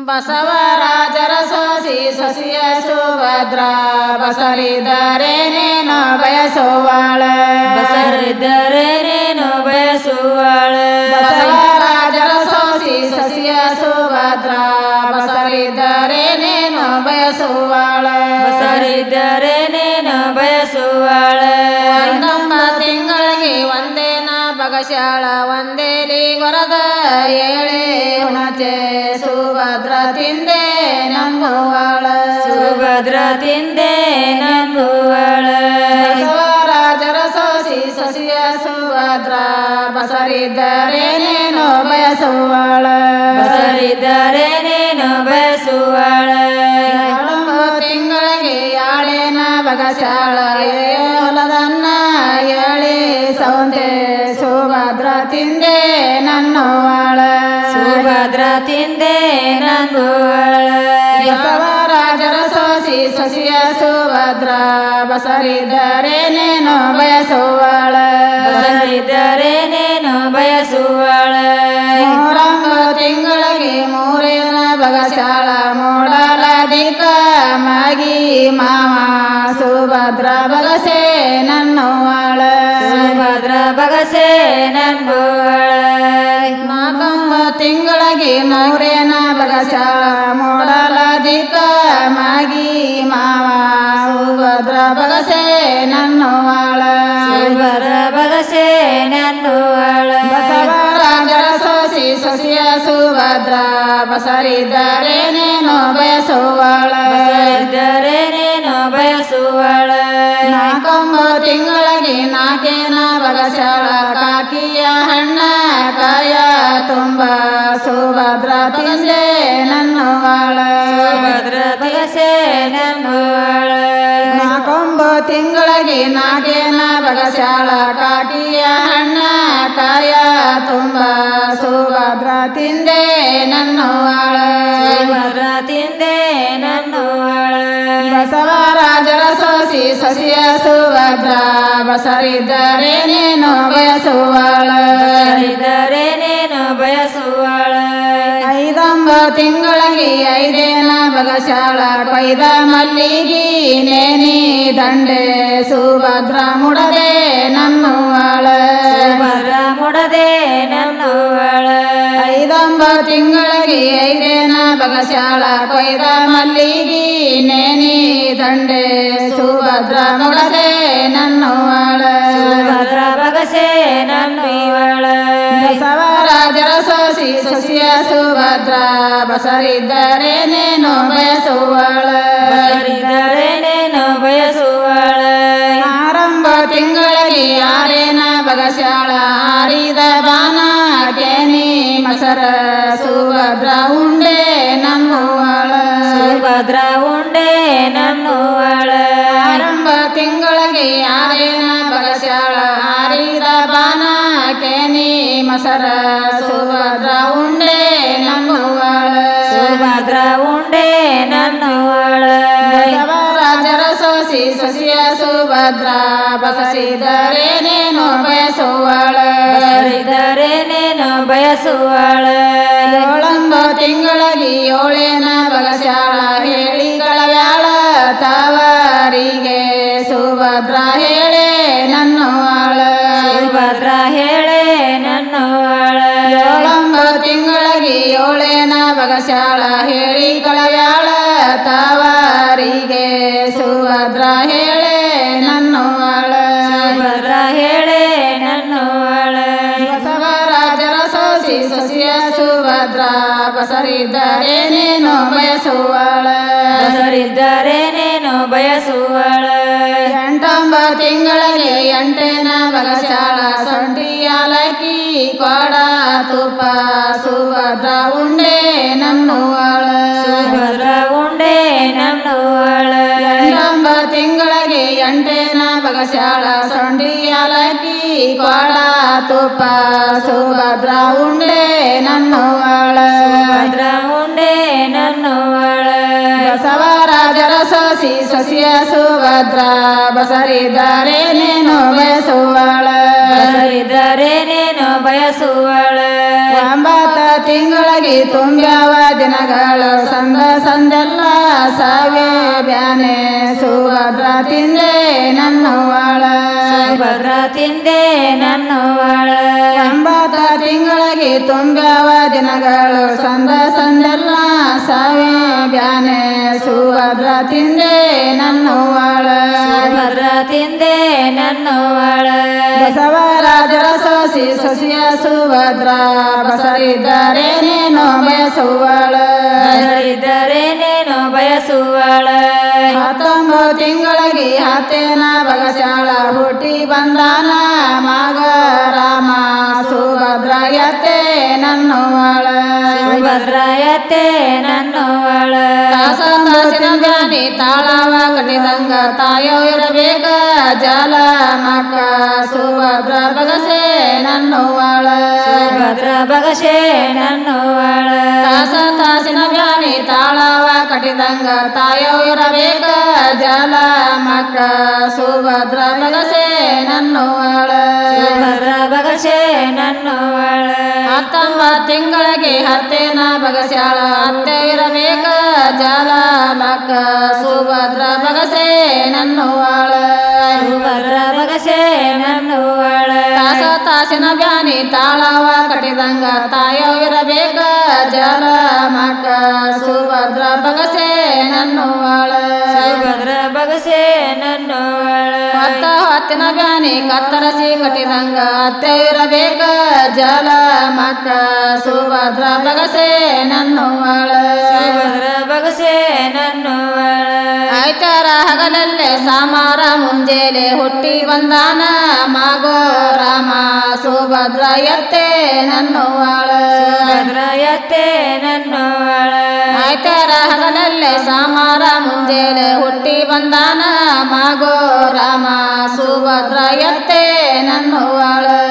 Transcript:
ಬಸವರಾಜರ ಸೋಸಿ ಸೊಸಿಯ ಸುಭದ್ರ ಬಸರಿದರೇನೇನೋ ಬಯಸುವಾಳ ಬಸರಿದ್ದರೇನೇನು ಬಯಸುವಾಳ ಬಸವರಾಜರ ಸೋಸಿ ಸೊಸಿಯ ಸುಭದ್ರ ಬಸರಿದರೇನೇನೋ ಬಯಸುವಾಳ ಬಸರಿದ್ದರೇನೇನು ಬಯಸುವಾಳ ನಮ್ಮ ತಿಂಗಳಿಗೆ ಒಂದೇನ ಬಗಶಾಳ ಒಂದೇಲಿ ಗೊರದ ಏಳೆ ಹುಣಚೆ ಸುಭದ್ರ ತಿಂದೆ ನಂಬುವಾಳ ಸುಭದ್ರ ತಿಂದೆ ನಂಬುವಾಳ ಬಸವರಾಜರ ಸೋಸಿ ಸೊಸಿಯ ಸುಭದ್ರ ಬಸರಿದ್ದರೇನೇನೋ ಬಯಸುವಾಳ ಬಸರಿದ್ದರೇನೇನು ಬಯಸುವಾಳ ಎರಡೊಂಬ ತಿಂಗಳಿಗೆ ಯಾಳೇನ ಬಗಶಾಳ ಹೊಲದನ್ನ ಎಳಿ ಸೌಂದೆ ಸುಭದ್ರ ತಿಂದೆ ನನ್ನವಾಳ ಸುಭದ್ರ ತಿಂದೆ ನಂಬುವಾಳ ಬಸವರಾಜರ ಸೋಸಿ ಸೊಸಿಯ ಸುಭದ್ರ ಬಸರಿದ್ದರೇನೇನೋ ಬಯಸುವಾಳ ಬಸರಿದ್ದರೇನೇನು ಬಯಸುವಾಳ ಮೂರಂಬ ತಿಂಗಳಿಗೆ ಮೂರೇನ ಬಗಶಾಳ ಮೂಡಲದಿಕ ಮಾಗಿ ಮಾವ ಸುಭದ್ರ ಬಗಸೆ ನನ್ನವಾಳ ಸುಭದ್ರ ಬಗಸೆ ನಂಬುವಾಳ ನಾಲ್ಕಂಬ ತಿಂಗಳಿಗೆ ಮೂರೇನ ಬಗಶಾಳ ಮೂಡಲದಿಕ ಮಾಗಿ ಮಾವ ಸುಭದ್ರ ಬಗಸೆ ನನ್ನವಾಳ ಸುಭದ್ರ ಬಗಸೆ ನಂಬುವಾಳ ಬಸವರಾಜರ ಸೋಸಿ ಸೊಸಿಯ ಸುಭದ್ರ ಬಸರಿದ್ದರೇನೇನೋ ಬಯಸುವಾಳ ಬಸರಿದ್ದರೇನೇನು ಬಯಸುವಾಳ ನಾಲ್ಕೊಂಬ ತಿಂಗಳಿಗೆ ನಾಕೇನ ಬಗಶಾಳ ಕಾಕಿಯ ಹಣ್ಣ ಕಾಯ ತುಂಬ ಸುಭದ್ರ ತಿಂದೆ ನನ್ನವಾಳ ಸುಭದ್ರ ಬಗಸೆ ನಂಬುವಾಳ ನಾಲ್ಕೊಂಬ ತಿಂಗಳಿಗೆ ನಾಗೇನ ಬಗಶಾಳ ಕಾಕಿಯ ಹಣ್ಣ ಕಾಯ ತುಂಬ ಸುಭದ್ರ ತಿಂದೆ ನನ್ನವಾಳ ಸುಭದ್ರ ತಿಂದೆ ನಂಬುವಾಳ ಬಸವರಾಜರ ಸೋಸಿ ಸೊಸಿಯ ಸುಭದ್ರ ಬಸರಿದ್ದರೇನೇನೋ ಬಯಸುವಾಳ ಬಸರಿದ್ದರೇನೇನು ಬಯಸುವಾಳ ಐದಂಬ ತಿಂಗಳಿಗೆ ಐದೇನ ಬಗಶಾಳ ಕೊಯ್ದ ಮಲ್ಲಿಗಿ ನೇನಿ ದಂಡೆ ಸುಭದ್ರ ಮುಡದೆ ನನ್ನವಾಳ ಸುಭದ್ರ ಮುಡದೆ ನಂಬುವಾಳ ಐದಂಬ ತಿಂಗಳಿಗೆ ಐದೇನ ಬಗಶಾಳ ಕೊಯ್ದ ಮಲ್ಲಿಗಿ ನೇನಿ ದಂಡೆ ಸುಭದ್ರ ಮುಡದೆ ನನ್ನವಾಳ ಸುಭದ್ರ ಬಗಸೆ ನಂಬಿವಾಳ ಬಸವರಾಜರ ಸೋಸಿ ಸೊಸಿಯ ಸುಭದ್ರ ಬಸರಿದ್ದರೇನೇನೋ ಬಯಸುವಾಳ ಬಸರಿದ್ದರೇನೇನು ಬಯಸುವಾಳ ಆರಂಭ ತಿಂಗಳಿಗೆ ಆರೇನ ಬಗಶಾಳ ಆರಿದ ಬಾನ ಕೇನಿ ಮಸರ ಸುಭದ್ರ ಉಂಡೆ ನಮ್ಮವಾಳ ಸುಭದ್ರ ಉಂಡೆ ನಂಬುವಾಳ ಆರಂಭ ತಿಂಗಳಿಗೆ ಆರೇನ ಬಗಶಾಳ ಆರಿದ ಬಾನ ಕೇನಿ ಮಸರ ಸುಭದ್ರ ಉಂಡೆ ನಮ್ಮವಾಳ ಸುಭದ್ರ ಉಂಡೆ ನಂಬುವಾಳ ಬಸವರಾಜರ ಸೋಸಿ ಸೊಸಿಯ ಸುಭದ್ರ ಬಸರಿದರೇನೇನೋ ಬಯಸುವಾಳ ಬಸರಿದ್ದರೇನೇನು ಬಯಸುವಾಳ ಏಳಂಬ ತಿಂಗಳಿಗೆ ಏಳೇನ ಬಗಶಾಳ ಹೇಳಿ ಕಳವ್ಯಾಳ ತಾವರಿಗೆ ಸುಭದ್ರ ಹೇಳೆ ನನ್ನವಾಳ ಸುಭದ್ರ ಹೇಳೆ ನನ್ನವಾಳ ಏಳಂಬ ತಿಂಗಳಿಗೆ ಏಳೇನ ಬಗಶಾಳ ಹೇಳಿ ಕಳವ್ಯಾಳ ತಾವರಿಗೆ ಸುಭದ್ರ ಹೇಳೆ ನನ್ನವಾಳ ಸುಭದ್ರ ಹೇಳೆ ನನ್ನವಾಳ ಬಸವರಾಜರ ಸೋಸಿ ಸೊಸಿಯ ಸುಭದ್ರ ಬಸರಿದ್ದರೇನೇನೋ ಬಯಸುವಾಳ ಬಸರಿದ್ದರೇನೇನು ಬಯಸುವಾಳ ಎಂಟೊಂಬ ತಿಂಗಳಿಗೆ ಎಂಟೇನ ಬಗಶಾಳ ಸೊಂಟಿ ಯಾಲಕ್ಕಿ ಕೊಡ ತುಪ್ಪ ಸುಭದ್ರ ಉಂಡೆ ನನ್ನವಾಳ ಸುಭದ್ರ ಉಂಡೆ ನನ್ನವಾಳ ಎಂಟೊಂಬ ತಿಂಗಳಿಗೆ ಎಂಟೇನ ಬಗಶಾಳ ಸೊಂಟಿ ಯಾಲಕ್ಕಿ ಕೊಡ ತುಪ್ಪ ಸುಭದ್ರ ಉಂಡೆ ನನ್ನವಾಳ ಸುಭದ್ರ ಉಂಡೆ ನನ್ನವಾಳ ಬಸವರಾಜರ ಸೋಸಿ ಸೊಸಿಯ ಸುಭದ್ರ ಬಸರಿದರೇನೇನೋ ಬಯಸುವಾಳ ಬಸರಿದ್ದರೇನೇನು ಬಯಸುವಾಳ ಒಂಬತ್ತ ತಿಂಗಳಿಗೆ ತುಂಬ್ಯಾವ ದಿನಗಳು ಸಂದ ಸಂದೆಲ್ಲ ಸಾವ್ಯ ಬ್ಯಾನೆ ಸುಭದ್ರ ತಿಂದೆ ನನ್ನವಾಳ ಭದ್ರ ತಿಂದೆ ನನ್ನವಳ ಎಂಬತ್ತ ತಿಂಗಳಿಗೆ ತುಂಬ್ಯಾವ ದಿನಗಳು ಸಂದ ಸಂದೆಲ್ಲ ಸಾವ್ಯ ಬ್ಯಾನೆ ಸುಭದ್ರ ತಿಂದೆ ನನ್ನವಾಳ ಭದ್ರ ತಿಂದೆ ನನ್ನವಳ ಬಸವರಾಜರ ಸೊಸಿ ಸೊಸಿಯ ಸುಭದ್ರ ಬಸರಿದ್ದರೇನೇನೋ ಬಯಸುವಳ ಇದ್ದರೇನೇನು ಬಯಸುವಳ ಹತ್ತೊಂಬತ್ತು ತಿಂಗಳಿಗೆ ಹತ್ತೇನ ಬಗಸಾಳ ಹುಟ್ಟಿ ಬಂದಾನ ಮಗ ರಾಮ ಸುಭದ್ರ ಎತ್ತೆ ನನ್ನವಳ ಭದ್ರಾಯತೆ ನನ್ನವಳ ತಾಸಂದಾಸಿನ ಬ್ಯಾನಿ ತಾಳವ ಕಟ್ಟಿದಂಗ ತಾಯೋ ಇರಬೇಕ ಜಾಲ ಮಕ್ಕ ಸುಭದ್ರ ಬಗಸೆ ನನ್ನವಳ ಭದ್ರ ಬಗಸೆ ನನ್ನವಳ ತಾಸ ತಾಸಿನ ಬ್ಯಾನಿ ತಾಳವ ಕಟ್ಟಿದಂಗ ತಾಯೋ ಇರಬೇಕ ಜಾಲ ಮಕ್ಕ ಸುಭದ್ರ ಬಗಸೆ ನನ್ನವಳ ಭದ್ರ ಬಗಸೆ ನನ್ನವಳ ಹತ್ತೊಂಬತ್ತು ತಿಂಗಳಿಗೆ ಹತ್ತೇನ ಬಗಸ್ಯಾಳ ಅತ್ತೆ ಇರಬೇಕ ಜಾಲ ಮಕ್ಕ ಸುಭದ್ರ ಬಗಸೆ ನನ್ನವಾಳ ಭದ್ರ ಬಗಸೆ ನನ್ನವಳ ತಾಸ ತಾಸಿನ ಬ್ಯಾನಿ ತಾಳವ ಕಟ್ಟಿದಂಗ ತಾಯೋ ಇರಬೇಕ ಜಾಲ ಮಕ್ಕ ಸುಭದ್ರ ಬಗಸೆ ನನ್ನವಾಳ ಭದ್ರ ಬಗಸೆ ನನ್ನವಳ ಹತ್ತ ಹೊತ್ತಿನ ಬ್ಯಾನಿ ಕತ್ತರಸಿ ಕಟ್ಟಿದಂಗ ಅತ್ತೆ ಇರಬೇಕ ಜಾಲ ಮಕ್ಕ ಸುಭದ್ರ ಬಗಸೆ ನನ್ನವಾಳ ಭದ್ರ ಬಗಸೆ ನನ್ನವಳ ಆಯ್ತಾರ ಹಗಲಲ್ಲೇ ಸಾಮಾರ ಮುಂಜೇಲೆ ಹುಟ್ಟಿ ಬಂದಾನ ಮಾಗೋ ರಾಮ ಸುಭದ್ರ ಎತ್ತೆ ನನ್ನವಾಳ ಭದ್ರಾಯತೆ ನನ್ನವಳ ಆಯ್ತಾರ ಹಗಲಲ್ಲೇ ಸಾಮಾರ ಮುಂಜೇಲೆ ಹುಟ್ಟಿ ಬಂದಾನ ಮಾಗೋ ರಾಮ ಸುಭದ್ರ ಎತ್ತೆ ನನ್ನವಾಳ